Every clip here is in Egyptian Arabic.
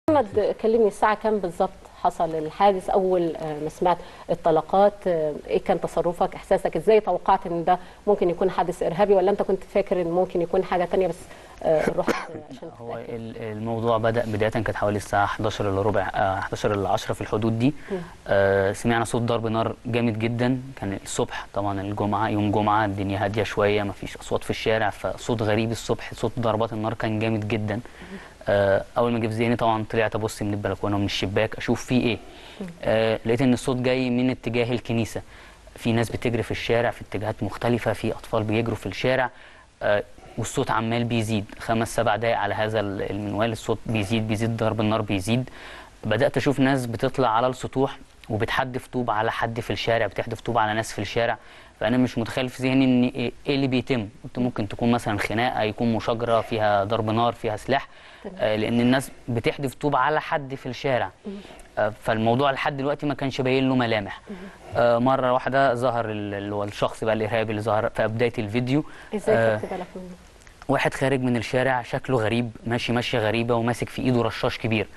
محمد كلمني الساعة كام بالظبط حصل الحادث أول آه، ما سمعت الطلقات آه، إيه كان تصرفك إحساسك إزاي توقعت إن ده ممكن يكون حادث إرهابي ولا أنت كنت فاكر إن ممكن يكون حاجة تانية بس آه، رحت عشان هو تتأكد ال- الموضوع بدأ بداية كانت حوالي الساعة 11 الا ربع آه، 11 الا 10 في الحدود دي آه، سمعنا صوت ضرب نار جامد جدا كان الصبح طبعا الجمعة يوم جمعة الدنيا هادية شوية ما فيش أصوات في الشارع فصوت غريب الصبح صوت ضربات النار كان جامد جدا آه، أول ما جه في ذهني طبعا طلعت أبص من البلكونة ومن الشباك أشوف فيه إيه آه، لقيت إن الصوت جاي من اتجاه الكنيسة في ناس بتجري في الشارع في اتجاهات مختلفة في أطفال بيجروا في الشارع آه، والصوت عمال بيزيد خمس سبع دقايق على هذا ال- المنوال الصوت بيزيد بيزيد ضرب النار بيزيد بدأت أشوف ناس بتطلع على السطوح وبتحدف طوب على حد في الشارع بتحدف طوب على ناس في الشارع فأنا مش متخيل في ذهني إن إيه إيه اللي بيتم قلت ممكن تكون مثلا خناقة يكون مشاجرة فيها ضرب نار فيها سلاح آه، لأن الناس بتحدف طوب على حد في الشارع آه، فالموضوع لحد دلوقتي ما كانش باين له ملامح آه، مرة واحدة ظهر ال- اللي هو الشخص بقى الإرهابي اللي ظهر في بداية الفيديو إزاي آه، خدت بالك منه واحد خارج من الشارع شكله غريب ماشي ماشيه غريبه وماسك في ايده رشاش كبير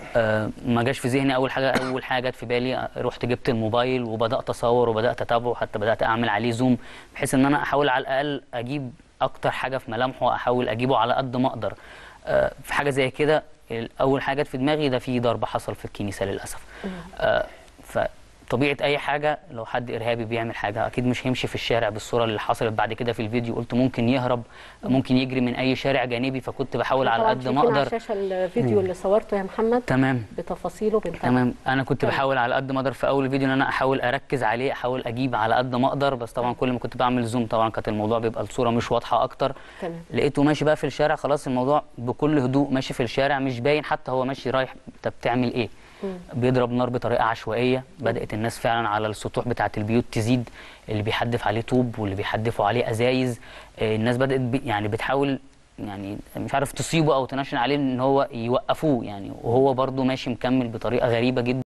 آه ما جاش في ذهني اول حاجه اول حاجه جت في بالي آه، رحت جبت الموبايل وبدات اصور وبدات اتابعه حتى بدات اعمل عليه زوم بحيث ان انا احاول على الاقل اجيب اكتر حاجه في ملامحه احاول اجيبه على قد ما اقدر آه في حاجه زي كده ال- اول حاجه جت في دماغي ده في ضرب حصل في الكنيسه للاسف آه فطبيعه اي حاجه لو حد ارهابي بيعمل حاجه اكيد مش هيمشي في الشارع بالصوره اللي حصلت بعد كده في الفيديو قلت ممكن يهرب ممكن يجري من اي شارع جانبي فكنت بحاول على طبعاً قد ما شايفين على اقدر الشاشة الفيديو اللي صورته يا محمد تمام بتفاصيله بنتابع تمام انا كنت تمام. بحاول على قد ما اقدر في اول الفيديو ان انا احاول اركز عليه احاول اجيب على قد ما اقدر بس طبعا كل ما كنت بعمل زوم طبعا كانت الموضوع بيبقى الصوره مش واضحه اكتر تمام لقيته ماشي بقى في الشارع خلاص الموضوع بكل هدوء ماشي في الشارع مش باين حتى هو ماشي رايح انت بتعمل ايه بيضرب نار بطريقه عشوائيه بدات الناس فعلا على السطوح بتاعه البيوت تزيد اللي بيحدف عليه طوب واللي بيحدفوا عليه ازايز آه، الناس بدات بي يعني بتحاول يعني مش عارف تصيبه او تنشن عليه ان هو يوقفوه يعني وهو برضه ماشي مكمل بطريقه غريبه جدا